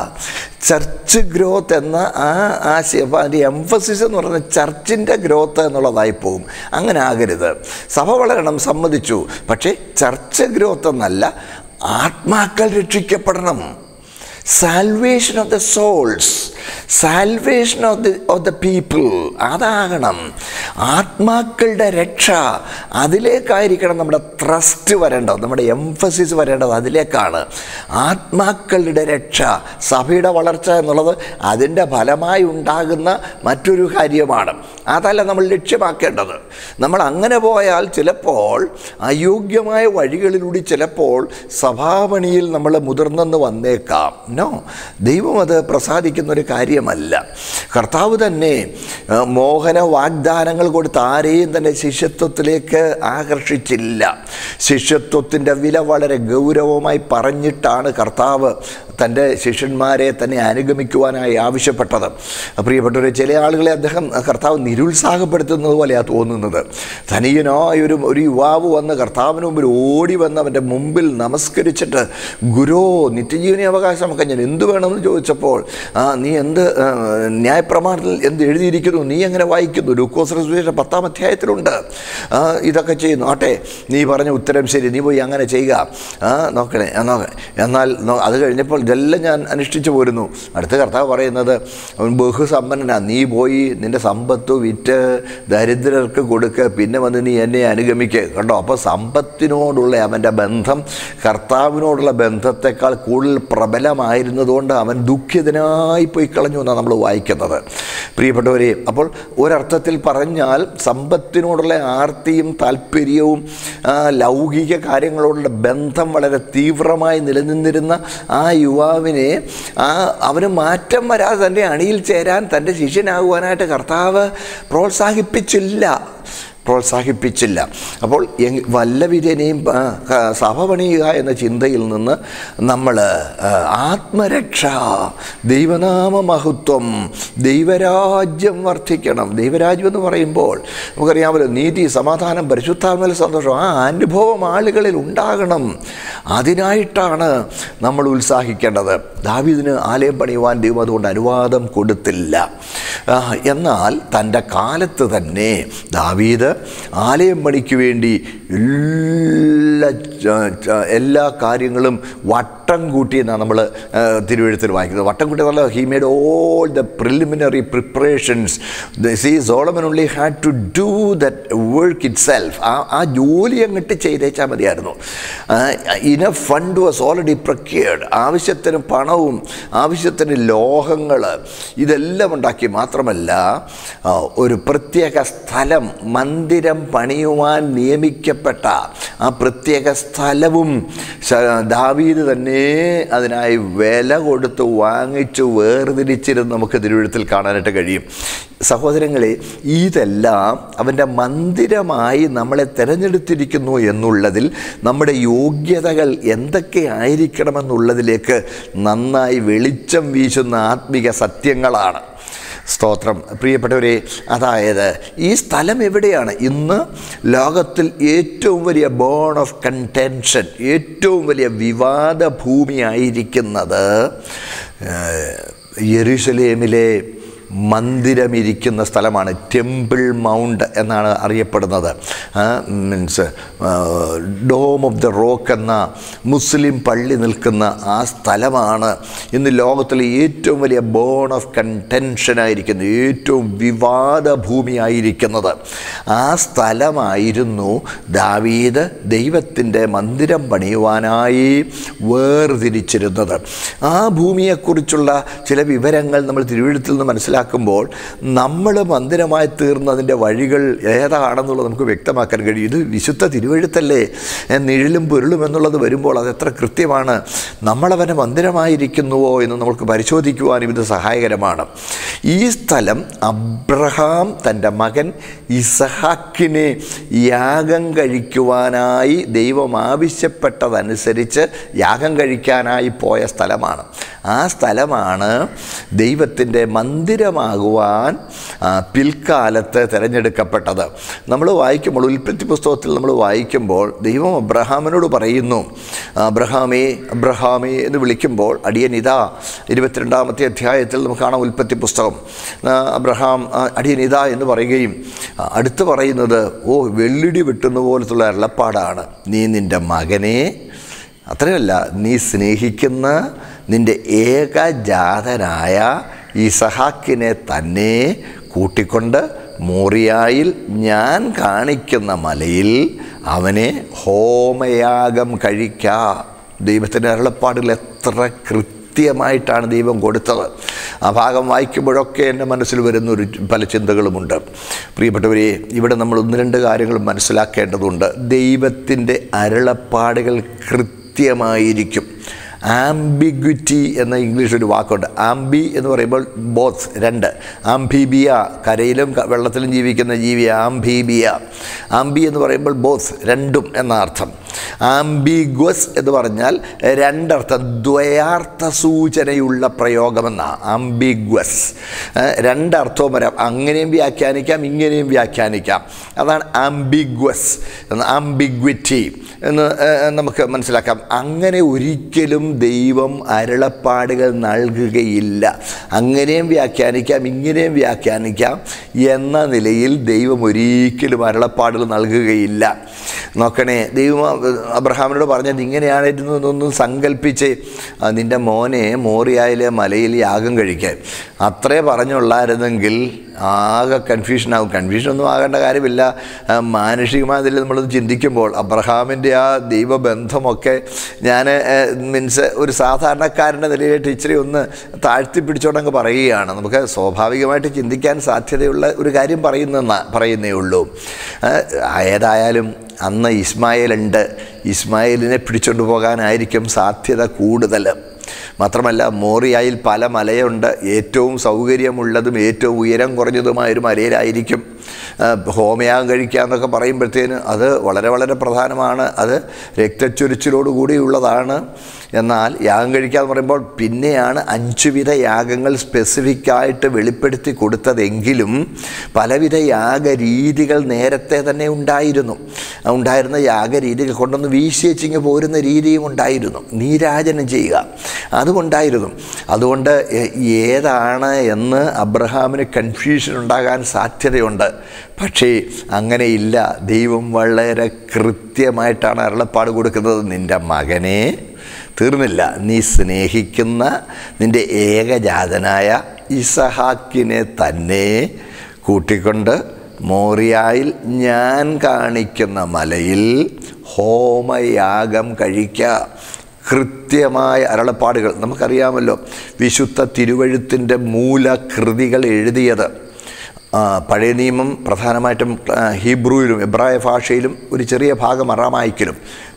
ചർച്ച് ഗ്രോത്ത് എന്ന ആ ആശയം അപ്പോൾ അതിൻ്റെ എംഫസിസ് എന്ന് പറയുന്നത് ചർച്ചിൻ്റെ ഗ്രോത്ത് എന്നുള്ളതായി പോകും അങ്ങനെ ആകരുത് സഭ വളരണം സമ്മതിച്ചു പക്ഷേ ചർച്ച് ഗ്രോത്ത് എന്നല്ല ആത്മാക്കൾ രക്ഷിക്കപ്പെടണം salvation of the souls salvation of the of the people അതാകണം ആത്മാക്കളുടെ രക്ഷ അതിലേക്കായിരിക്കണം നമ്മുടെ ട്രസ്റ്റ് വരേണ്ടത് നമ്മുടെ എംഫസിസ് വരേണ്ടത് അതിലേക്കാണ് ആത്മാക്കളുടെ രക്ഷ സഭയുടെ വളർച്ച എന്നുള്ളത് അതിൻ്റെ ഫലമായി ഉണ്ടാകുന്ന മറ്റൊരു കാര്യമാണ് അതല്ല നമ്മൾ ലക്ഷ്യമാക്കേണ്ടത് നമ്മൾ അങ്ങനെ പോയാൽ ചിലപ്പോൾ അയോഗ്യമായ വഴികളിലൂടെ ചിലപ്പോൾ സഭാപണിയിൽ നമ്മൾ മുതിർന്നെന്ന് വന്നേക്കാം നോ ദൈവം അത് പ്രസാദിക്കുന്ന ഒരു കാര്യമല്ല കർത്താവ് തന്നെ ആ, മോഹന വാഗ്ദാനങ്ങൾ കൊടുത്ത് ആരെയും തന്നെ ശിഷ്യത്വത്തിലേക്ക് ആകർഷിച്ചില്ല ശിഷ്യത്വത്തിൻ്റെ വില വളരെ ഗൗരവമായി പറഞ്ഞിട്ടാണ് കർത്താവ് തൻ്റെ ശിഷ്യന്മാരെ തന്നെ അനുഗമിക്കുവാനായി ആവശ്യപ്പെട്ടത് പ്രിയപ്പെട്ടവരെ ചില ആളുകളെ അദ്ദേഹം കർത്താവ് നിരുത്സാഹപ്പെടുത്തുന്നത് പോലെയാണ് തോന്നുന്നത് ധനികനായ ഒരു ഒരു യുവാവ് വന്ന് കർത്താവിന് മുമ്പിൽ ഓടി വന്ന് അവൻ്റെ മുമ്പിൽ നമസ്കരിച്ചിട്ട് ഗുരോ നിത്യജീവനെ അവകാശമൊക്കെ ഞാൻ എന്ത് വേണമെന്ന് ചോദിച്ചപ്പോൾ ആ നീ എന്ത് ആ, ന്യായപ്രമാണത്തിൽ എന്ത് എഴുതിയിരിക്കുന്നു നീ എങ്ങനെ വായിക്കുന്നു ലൂക്കോസ് സുവിശേഷം പത്താം അധ്യായത്തിലുണ്ട് ആ, ഇതൊക്കെ ചെയ്യുന്നു ആട്ടെ നീ പറഞ്ഞ ഉത്തരം ശരി നീ പോയി അങ്ങനെ ചെയ്യുക ആ നോക്കണേ ആ, നോക്ക എന്നാൽ നോ- അത് കഴിഞ്ഞപ്പോൾ ഇതെല്ലാം ഞാൻ അനുഷ്ഠിച്ചു പോരുന്നു അടുത്ത കർത്താവ് പറയുന്നത് അവൻ ബഹുസമ്പന്നനാ നീ പോയി നിൻ്റെ സമ്പത്ത് വിറ്റ് ദരിദ്രർക്ക് കൊടുക്കുക പിന്നെ വന്ന് നീ എന്നെ അനുഗമിക്കുക കണ്ടോ അപ്പോൾ സമ്പത്തിനോടുള്ള അവൻ്റെ ബന്ധം കർത്താവിനോടുള്ള ബന്ധത്തെക്കാൾ കൂടുതൽ പ്രബലമായിരുന്നതുകൊണ്ട് അവൻ ദുഃഖിതനായി പോയി കളഞ്ഞു എന്നാണ് നമ്മൾ വായിക്കുന്നത് പ്രിയപ്പെട്ടവരെ അപ്പോൾ ഒരർത്ഥത്തിൽ പറഞ്ഞാൽ സമ്പത്തിനോടുള്ള ആർത്തിയും താല്പര്യവും ആ, ലൗകിക കാര്യങ്ങളോടുള്ള ബന്ധം വളരെ തീവ്രമായി നിലനിന്നിരുന്ന ആ യുവാവിനെ ആ അവന് മാറ്റം വരാതെ തൻ്റെ അണിയിൽ ചേരാൻ തൻ്റെ ശിഷ്യനാകുവാനായിട്ട് കർത്താവ് പ്രോത്സാഹിപ്പിച്ചില്ല പ്രോത്സാഹിപ്പിച്ചില്ല അപ്പോൾ എങ്- വല്ല വിധേനയും ആ, ക- സഭ പണിയുക എന്ന ചിന്തയിൽ നിന്ന് നമ്മൾ ആത്മരക്ഷ ദൈവനാമ മഹത്വം ദൈവരാജ്യം വർദ്ധിക്കണം ദൈവരാജ്യം എന്ന് പറയുമ്പോൾ നമുക്കറിയാമല്ലോ നീതി സമാധാനം പരിശുദ്ധാത്മല സന്തോഷം ആ അനുഭവം ആളുകളിൽ ഉണ്ടാകണം അതിനായിട്ടാണ് നമ്മൾ ഉത്സാഹിക്കേണ്ടത് ദാവീദിന് ആലയം പണിയുവാൻ ദൈവം അതുകൊണ്ട് അനുവാദം കൊടുത്തില്ല ആ, എന്നാൽ തൻ്റെ കാലത്ത് തന്നെ ദാവീദ് ആലയം പണിക്ക് വേണ്ടി എല്ലാ ച- ച- എല്ലാ കാര്യങ്ങളും വട്ടം കൂട്ടി എന്നാണ് നമ്മൾ തിരുവഴുത്തിൽ വായിക്കുന്നത് വട്ടം കൂട്ടി നല്ല he made all the preliminary preparations see Solomon only had to do that work itself ആ ആ ജോലി അങ്ങോട്ട് ചെയ്തേച്ചാൽ മതിയായിരുന്നു ഇന ഫണ്ട് വാസ് ഓൾറെഡി പ്രക്യേർഡ് ആവശ്യത്തിന് പണവും ആവശ്യത്തിന് ലോഹങ്ങൾ ഇതെല്ലാം ഉണ്ടാക്കി മാത്രമല്ല ആ, ഒരു പ്രത്യേക സ്ഥലം മന്ദിരം പണിയുവാൻ നിയമിക്കപ്പെട്ട ആ പ്രത്യേക സ്ഥലവും ശ- ദാവീദ് തന്നെ അതിനായി വില കൊടുത്ത് വാങ്ങിച്ചു വേർതിരിച്ചിരുന്ന് നമുക്ക് തിരുവഴുത്തിൽ കാണാനായിട്ട് കഴിയും സഹോദരങ്ങളെ ഇതെല്ലാം അവൻ്റെ മന്ദിരമായി നമ്മളെ തിരഞ്ഞെടുത്തിരിക്കുന്നു എന്നുള്ളതിൽ നമ്മുടെ യോഗ്യതകൾ എന്തൊക്കെ ആയിരിക്കണമെന്നുള്ളതിലേക്ക് നന്നായി വെളിച്ചം വീശുന്ന ആത്മിക സത്യങ്ങളാണ് സ്തോത്രം പ്രിയപ്പെട്ടവരെ അതായത് ഈ സ്ഥലം എവിടെയാണ് ഇന്ന് ലോകത്തിൽ ഏറ്റവും വലിയ ബോൺ ഓഫ് കൺടെൻഷൻ ഏറ്റവും വലിയ വിവാദ ഭൂമിയായിരിക്കുന്നത് ഏഹ്, യെരൂശലേമിലെ മന്ദിരമിരിക്കുന്ന സ്ഥലമാണ് ടെമ്പിൾ മൗണ്ട് എന്നാണ് അറിയപ്പെടുന്നത് means dome of the rock എന്ന മുസ്ലിം പള്ളി നിൽക്കുന്ന ആ സ്ഥലമാണ് ഇന്ന് ലോകത്തിലെ ഏറ്റവും വലിയ ബോൺ ഓഫ് കൺടെൻഷനായിരിക്കുന്നത് ഏറ്റവും വിവാദ ഭൂമിയായിരിക്കുന്നത് ആ സ്ഥലമായിരുന്നു ദാവീദ് ദൈവത്തിൻ്റെ മന്ദിരം പണിയുവാനായി വേർതിരിച്ചിരുന്നത് ആ ഭൂമിയെക്കുറിച്ചുള്ള ചില വിവരങ്ങൾ നമ്മൾ തിരുവഴുത്തിൽ നിന്ന് മനസ്സിലാക്കുമ്പോൾ നമ്മൾ മന്ദിരമായി തീർന്നതിൻ്റെ വഴികൾ ഏതാണെന്നുള്ളത് നമുക്ക് വ്യക്തമാക്കാൻ കഴിയും ഇത് വിശുദ്ധ തിരുവഴുത്തല്ലേ ഏ, നിഴലും പൊരുളും എന്നുള്ളത് വരുമ്പോൾ അത് എത്ര കൃത്യമാണ് നമ്മളവൻ്റെ മന്ദിരമായിരിക്കുന്നുവോ എന്ന് നമുക്ക് പരിശോധിക്കുവാനും ഇത് സഹായകരമാണ് ഈ സ്ഥലം അബ്രഹാം തൻ്റെ മകൻ ഇസഹാക്കിനെ യാഗം കഴിക്കുവാനായി ദൈവം ആവശ്യപ്പെട്ടതനുസരിച്ച് യാഗം കഴിക്കാനായി പോയ സ്ഥലമാണ് ആ സ്ഥലമാണ് ദൈവത്തിൻ്റെ മന്ദിരമാകുവാൻ ആ, പിൽക്കാലത്ത് തിരഞ്ഞെടുക്കപ്പെട്ടത് നമ്മൾ വായിക്കുമ്പോൾ ഉൽപ്പത്തി പുസ്തകത്തിൽ നമ്മൾ വായിക്കുമ്പോൾ ദൈവം അബ്രഹാമിനോട് പറയുന്നു അബ്രഹാമേ അബ്രഹാമേ എന്ന് വിളിക്കുമ്പോൾ അടിയൻ ഇതാ ഇരുപത്തിരണ്ടാമത്തെ അധ്യായത്തിൽ നമുക്ക് കാണാം ഉൽപ്പത്തി പുസ്തകം ആ, അബ്രഹാം ആ, അടിയൻ ഇതാ എന്ന് പറയുകയും ആ, അടുത്ത് പറയുന്നത് ഓ വെള്ളിടി വെട്ടുന്ന പോലത്തുള്ള അരുളപ്പാടാണ് നീ നിൻ്റെ മകനെ അത്രയല്ല നീ സ്നേഹിക്കുന്ന നിൻ്റെ ഏകജാതനായ ഇസഹാക്കിനെ തന്നെ കൂട്ടിക്കൊണ്ട് മോറിയായിൽ ഞാൻ കാണിക്കുന്ന മലയിൽ അവനെ ഹോമയാഗം കഴിക്കാ ദൈവത്തിൻ്റെ അരുളപ്പാടുകൾ എത്ര കൃത്യമായിട്ടാണ് ദൈവം കൊടുത്തത് ആ ഭാഗം വായിക്കുമ്പോഴൊക്കെ എൻ്റെ മനസ്സിൽ വരുന്ന ഒരു പല ചിന്തകളുമുണ്ട് പ്രിയപ്പെട്ടവരെ ഇവിടെ നമ്മൾ ഒന്ന് രണ്ട് കാര്യങ്ങൾ മനസ്സിലാക്കേണ്ടതുണ്ട് ദൈവത്തിൻ്റെ അരുളപ്പാടുകൾ കൃത്യമായിരിക്കും ആംബിഗ്വിറ്റി എന്ന ഇംഗ്ലീഷ് ഒരു വാക്കുണ്ട് ആംബി എന്ന് പറയുമ്പോൾ ബോത്ത് രണ്ട് ആംഫീബിയ കരയിലും ക- വെള്ളത്തിലും ജീവിക്കുന്ന ജീവി ആംഫീബിയ ആംബി എന്ന് പറയുമ്പോൾ ബോത്ത് രണ്ടും എന്ന അർത്ഥം ആംബിഗ്വസ് എന്ന് പറഞ്ഞാൽ രണ്ടർത്ഥം ദ്വയാർത്ഥ സൂചനയുള്ള പ്രയോഗമെന്ന ആംബിഗ്വസ് രണ്ടർത്ഥവും വരാം അങ്ങനെയും വ്യാഖ്യാനിക്കാം ഇങ്ങനെയും വ്യാഖ്യാനിക്കാം അതാണ് ആംബിഗ്വസ് ആംബിഗ്വിറ്റി എന്ന് ഏഹ്, നമുക്ക് മനസ്സിലാക്കാം അങ്ങനെ ഒരിക്കലും ദൈവം അരുളപ്പാടുകൾ നൽകുകയില്ല അങ്ങനെയും വ്യാഖ്യാനിക്കാം ഇങ്ങനെയും വ്യാഖ്യാനിക്കാം എന്ന നിലയിൽ ദൈവം ഒരിക്കലും അരുളപ്പാടുകൾ നൽകുകയില്ല നോക്കണേ ദൈവം അബ്രഹാമിനോട് പറഞ്ഞത് ഇങ്ങനെയായിരുന്നു എന്നൊന്നും സങ്കല്പിച്ച് ആ, നിൻ്റെ മോനെ മോറിയായിലെ മലയിൽ യാഗം കഴിക്കാൻ അത്രേ പറഞ്ഞുള്ളായിരുന്നെങ്കിൽ ആകെ കൺഫ്യൂഷനാകും കൺഫ്യൂഷനൊന്നും ആകേണ്ട കാര്യമില്ല ആ, മാനുഷികമായതിൽ നമ്മളത് ചിന്തിക്കുമ്പോൾ അബ്രഹാമിൻ്റെ ആ ദൈവബന്ധമൊക്കെ ഞാൻ മീൻസ് ഒരു സാധാരണക്കാരൻ്റെ നിലയിലായിട്ട് ഇച്ചിരി ഒന്ന് താഴ്ത്തി പിടിച്ചോണ്ടങ്ങ് പറയുകയാണ് നമുക്ക് സ്വാഭാവികമായിട്ട് ചിന്തിക്കാൻ സാധ്യതയുള്ള ഒരു കാര്യം പറയുന്ന പറയുന്നേ ഉള്ളൂ ആ, ഏതായാലും അന്ന് ഇസ്മായിലുണ്ട് ഇസ്മായിലിനെ പിടിച്ചോണ്ട് പോകാനായിരിക്കും സാധ്യത കൂടുതൽ മാത്രമല്ല മോറിയായിൽ പല മലയുണ്ട് ഏറ്റവും സൗകര്യമുള്ളതും ഏറ്റവും ഉയരം കുറഞ്ഞതുമായ ഒരു മലയിലായിരിക്കും ആ, ഹോമയാഗം കഴിക്കുക എന്നൊക്കെ പറയുമ്പോഴത്തേന് അത് വളരെ വളരെ പ്രധാനമാണ് അത് രക്തച്ചൊരിച്ചിലോടുകൂടിയുള്ളതാണ് എന്നാൽ യാഗം കഴിക്കുക എന്ന് പറയുമ്പോൾ പിന്നെയാണ് അഞ്ചുവിധ യാഗങ്ങൾ സ്പെസിഫിക്കായിട്ട് വെളിപ്പെടുത്തി കൊടുത്തതെങ്കിലും പലവിധ യാഗരീതികൾ നേരത്തെ തന്നെ ഉണ്ടായിരുന്നു ആ ഉണ്ടായിരുന്ന യാഗരീതികൾ കൊണ്ടൊന്ന് വീശിയച്ചിങ്ങ് പോരുന്ന രീതിയും ഉണ്ടായിരുന്നു നീരാജനം ചെയ്യുക അതുകൊണ്ടായിരുന്നു അതുകൊണ്ട് എ- ഏതാണ് എന്ന് അബ്രഹാമിന് കൺഫ്യൂഷൻ ഉണ്ടാകാൻ സാധ്യതയുണ്ട് പക്ഷേ അങ്ങനെയില്ല ദൈവം വളരെ കൃത്യമായിട്ടാണ് അരുളപ്പാട് കൊടുക്കുന്നത് നിൻ്റെ മകനെ തീർന്നില്ല നീ സ്നേഹിക്കുന്ന നിൻ്റെ ഏകജാതനായ ഇസഹാക്കിനെ തന്നെ കൂട്ടിക്കൊണ്ട് മോറിയായിൽ ഞാൻ കാണിക്കുന്ന മലയിൽ ഹോമയാഗം കഴിക്കുക കൃത്യമായ അരുളപ്പാടുകൾ നമുക്കറിയാമല്ലോ വിശുദ്ധ തിരുവഴുത്തിൻ്റെ മൂലകൃതികൾ എഴുതിയത് ആ, പഴയ നിയമം പ്രധാനമായിട്ടും ആ, ഹീബ്രുവിലും എബ്രായ ഭാഷയിലും ഒരു ചെറിയ ഭാഗം അറാമായിക്കിലും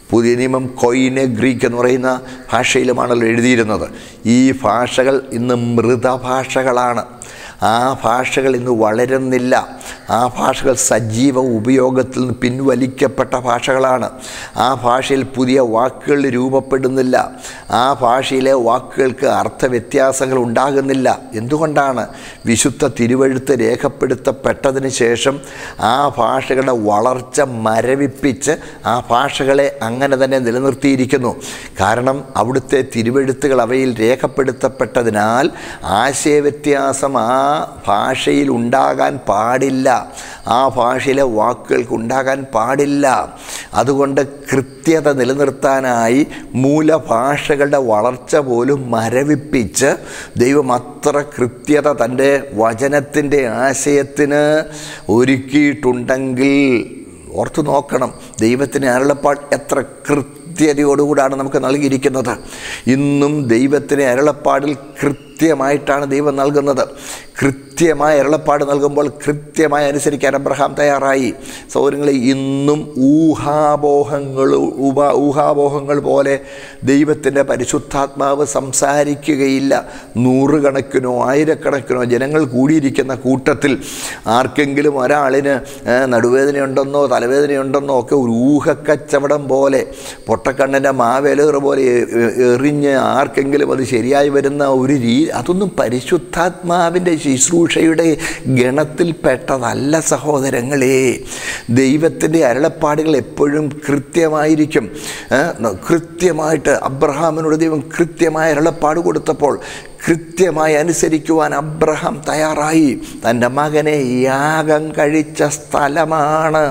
പുതിയ നിയമം കൊയിനെ ഗ്രീക്ക് എന്ന് പറയുന്ന ഭാഷയിലുമാണല്ലോ എഴുതിയിരുന്നത് ഈ ഭാഷകൾ ഇന്ന് മൃതഭാഷകളാണ് ആ ഭാഷകൾ ഇന്ന് വളരുന്നില്ല ആ ഭാഷകൾ സജീവ ഉപയോഗത്തിൽ നിന്ന് പിൻവലിക്കപ്പെട്ട ഭാഷകളാണ് ആ ഭാഷയിൽ പുതിയ വാക്കുകൾ രൂപപ്പെടുന്നില്ല ആ ഭാഷയിലെ വാക്കുകൾക്ക് അർത്ഥവ്യത്യാസങ്ങൾ ഉണ്ടാകുന്നില്ല എന്തുകൊണ്ടാണ് വിശുദ്ധ തിരുവഴുത്ത് രേഖപ്പെടുത്തപ്പെട്ടതിന് ശേഷം ആ ഭാഷകളുടെ വളർച്ച മരവിപ്പിച്ച് ആ ഭാഷകളെ അങ്ങനെ തന്നെ നിലനിർത്തിയിരിക്കുന്നു കാരണം അവിടുത്തെ തിരുവഴുത്തുകൾ അവയിൽ രേഖപ്പെടുത്തപ്പെട്ടതിനാൽ ആശയവ്യത്യാസം ആ ഭാഷയിൽ ഉണ്ടാകാൻ പാടില്ല ആ ഭാഷയിലെ വാക്കുകൾക്ക് ഉണ്ടാകാൻ പാടില്ല അതുകൊണ്ട് കൃത്യത നിലനിർത്താനായി മൂലഭാഷകളുടെ വളർച്ച പോലും മരവിപ്പിച്ച് ദൈവം അത്ര കൃത്യത തൻ്റെ വചനത്തിൻ്റെ ആശയത്തിന് ഒരുക്കിയിട്ടുണ്ടെങ്കിൽ ഓർത്തു നോക്കണം ദൈവത്തിന് അരുളപ്പാട് എത്ര കൃത്യതയോടുകൂടാണ് നമുക്ക് നൽകിയിരിക്കുന്നത് ഇന്നും ദൈവത്തിന് അരുളപ്പാടിൽ കൃത്യമായിട്ടാണ് ദൈവം നൽകുന്നത് കൃത്യമായ അരുളപ്പാട് നൽകുമ്പോൾ കൃത്യമായി അനുസരിക്കാൻ അബ്രഹാം തയ്യാറായി സൗകര്യങ്ങളെ ഇന്നും ഊഹാപോഹങ്ങൾ ഉപ ഊഹാപോഹങ്ങൾ പോലെ ദൈവത്തിൻ്റെ പരിശുദ്ധാത്മാവ് സംസാരിക്കുകയില്ല നൂറുകണക്കിനോ ആയിരക്കണക്കിനോ ജനങ്ങൾ കൂടിയിരിക്കുന്ന കൂട്ടത്തിൽ ആർക്കെങ്കിലും ഒരാളിന് ഏ, നടുവേദനയുണ്ടെന്നോ തലവേദനയുണ്ടെന്നോ ഒക്കെ ഒരു ഊഹക്കച്ചവടം പോലെ പൊട്ടക്കണ്ണൻ്റെ മാവേലേറ് പോലെ എ- എ- എറിഞ്ഞ് ആർക്കെങ്കിലും അത് ശരിയായി വരുന്ന ഒരു രീതി അതൊന്നും പരിശുദ്ധാത്മാവിൻ്റെ ശുശ്രൂഷയുടെ ഗണത്തിൽപ്പെട്ടതല്ല സഹോദരങ്ങളെ ദൈവത്തിൻ്റെ അരുളപ്പാടുകൾ എപ്പോഴും കൃത്യമായിരിക്കും ഏ, ന- കൃത്യമായിട്ട് അബ്രഹാമിനോട് ദൈവം കൃത്യമായ അരുളപ്പാട് കൊടുത്തപ്പോൾ കൃത്യമായി അനുസരിക്കുവാൻ അബ്രഹാം തയ്യാറായി തൻ്റെ മകനെ യാഗം കഴിച്ച സ്ഥലമാണ്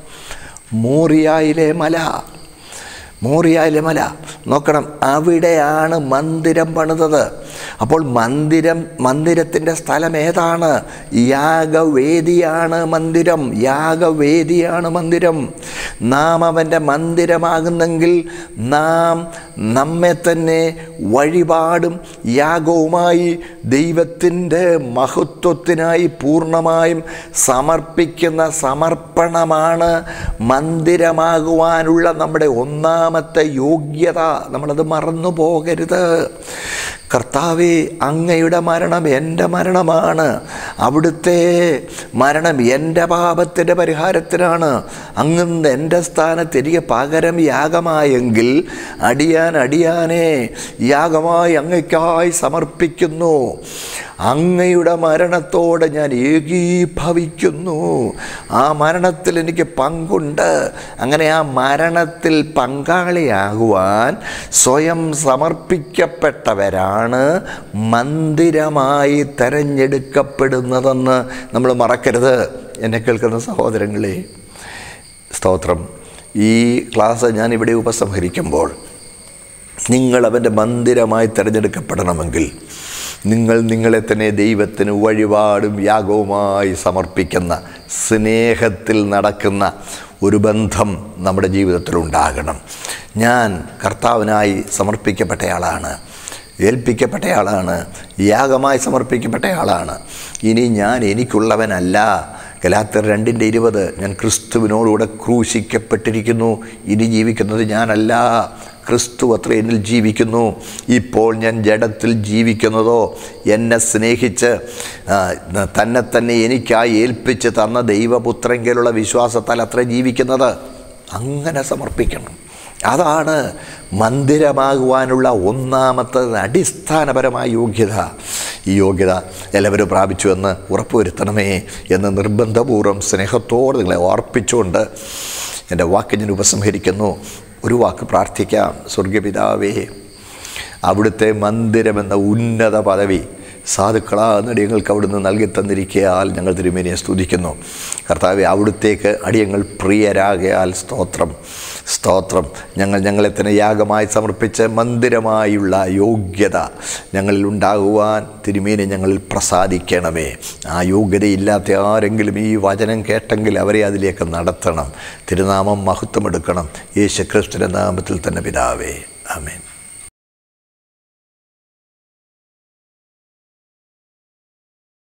മോറിയായിലെ മല മോറിയായിലെ മല നോക്കണം അവിടെയാണ് മന്ദിരം പണിതത് അപ്പോൾ മന്ദിരം മന്ദിരത്തിൻ്റെ സ്ഥലം ഏതാണ് യാഗവേദിയാണ് മന്ദിരം യാഗവേദിയാണ് മന്ദിരം നാം അവൻ്റെ മന്ദിരമാകുന്നെങ്കിൽ നാം നമ്മെ തന്നെ വഴിപാടും യാഗവുമായി ദൈവത്തിൻ്റെ മഹത്വത്തിനായി പൂർണ്ണമായും സമർപ്പിക്കുന്ന സമർപ്പണമാണ് മന്ദിരമാകുവാനുള്ള നമ്മുടെ ഒന്നാമത്തെ യോഗ്യത നമ്മളത് മറന്നു പോകരുത് കർത്താവെ അങ്ങയുടെ മരണം എൻ്റെ മരണമാണ് അവിടുത്തെ മരണം എൻ്റെ പാപത്തിൻ്റെ പരിഹാരത്തിനാണ് അങ്ങ് എൻ്റെ സ്ഥാനത്ത് എനിക്ക് പകരം യാഗമായെങ്കിൽ അടിയാൻ അടിയാനെ യാഗമായി അങ്ങയ്ക്കായി സമർപ്പിക്കുന്നു അങ്ങയുടെ മരണത്തോടെ ഞാൻ ഏകീഭവിക്കുന്നു ആ മരണത്തിൽ എനിക്ക് പങ്കുണ്ട് അങ്ങനെ ആ മരണത്തിൽ പങ്കാളിയാകുവാൻ സ്വയം സമർപ്പിക്കപ്പെട്ടവരാണ് മന്ദിരമായി തെരഞ്ഞെടുക്കപ്പെടുന്നതെന്ന് നമ്മൾ മറക്കരുത് എന്നെ കേൾക്കുന്ന സഹോദരങ്ങളെ സ്തോത്രം ഈ ക്ലാസ് ഞാൻ ഇവിടെ ഉപസംഹരിക്കുമ്പോൾ നിങ്ങൾ അവൻ്റെ മന്ദിരമായി തിരഞ്ഞെടുക്കപ്പെടണമെങ്കിൽ നിങ്ങൾ നിങ്ങളെ തന്നെ ദൈവത്തിന് വഴിപാടും യാഗവുമായി സമർപ്പിക്കുന്ന സ്നേഹത്തിൽ നടക്കുന്ന ഒരു ബന്ധം നമ്മുടെ ജീവിതത്തിൽ ഉണ്ടാകണം ഞാൻ കർത്താവിനായി സമർപ്പിക്കപ്പെട്ടയാളാണ് ഏൽപ്പിക്കപ്പെട്ടയാളാണ് യാഗമായി സമർപ്പിക്കപ്പെട്ടയാളാണ് ഇനി ഞാൻ എനിക്കുള്ളവനല്ല ഗലാത്തർ രണ്ടിൻ്റെ ഇരുപത് ഞാൻ ക്രിസ്തുവിനോടുകൂടെ ക്രൂശിക്കപ്പെട്ടിരിക്കുന്നു ഇനി ജീവിക്കുന്നത് ഞാനല്ല ക്രിസ്തു അത്ര എന്നിൽ ജീവിക്കുന്നു ഇപ്പോൾ ഞാൻ ജഡത്തിൽ ജീവിക്കുന്നതോ എന്നെ സ്നേഹിച്ച് ആ, തന്നെ തന്നെ എനിക്കായി ഏൽപ്പിച്ച് തന്ന ദൈവപുത്രങ്കിലുള്ള വിശ്വാസത്താൽ അത്ര ജീവിക്കുന്നത് അങ്ങനെ സമർപ്പിക്കണം അതാണ് മന്ദിരമാകുവാനുള്ള ഒന്നാമത്തെ അടിസ്ഥാനപരമായ യോഗ്യത ഈ യോഗ്യത എല്ലാവരും പ്രാപിച്ചു എന്ന് ഉറപ്പുവരുത്തണമേ എന്ന് നിർബന്ധപൂർവ്വം സ്നേഹത്തോടെ നിങ്ങളെ ഓർപ്പിച്ചുകൊണ്ട് എൻ്റെ വാക്ക് ഞാൻ ഉപസംഹരിക്കുന്നു ഒരു വാക്ക് പ്രാർത്ഥിക്കാം സ്വർഗപിതാവേ അവിടുത്തെ മന്ദിരമെന്ന ഉന്നത പദവി സാധുക്കളാകുന്ന അടിയങ്ങൾക്ക് അവിടുന്ന് നൽകി തന്നിരിക്കയാൽ ഞങ്ങൾ തിരുമേനിയെ സ്തുതിക്കുന്നു കർത്താവെ അവിടുത്തേക്ക് അടിയങ്ങൾ പ്രിയരാകയാൽ സ്തോത്രം സ്തോത്രം ഞങ്ങൾ ഞങ്ങളെ തന്നെ യാഗമായി സമർപ്പിച്ച് മന്ദിരമായുള്ള യോഗ്യത ഞങ്ങളിൽ ഉണ്ടാകുവാൻ തിരുമേനി ഞങ്ങളിൽ പ്രസാദിക്കണമേ ആ യോഗ്യതയില്ലാത്ത ആരെങ്കിലും ഈ വചനം കേട്ടെങ്കിൽ അവരെ അതിലേക്ക് നടത്തണം തിരുനാമം മഹത്വമെടുക്കണം യേശു ക്രിസ്തുവിൻ്റെ നാമത്തിൽ തന്നെ പിതാവേ ആമേൻ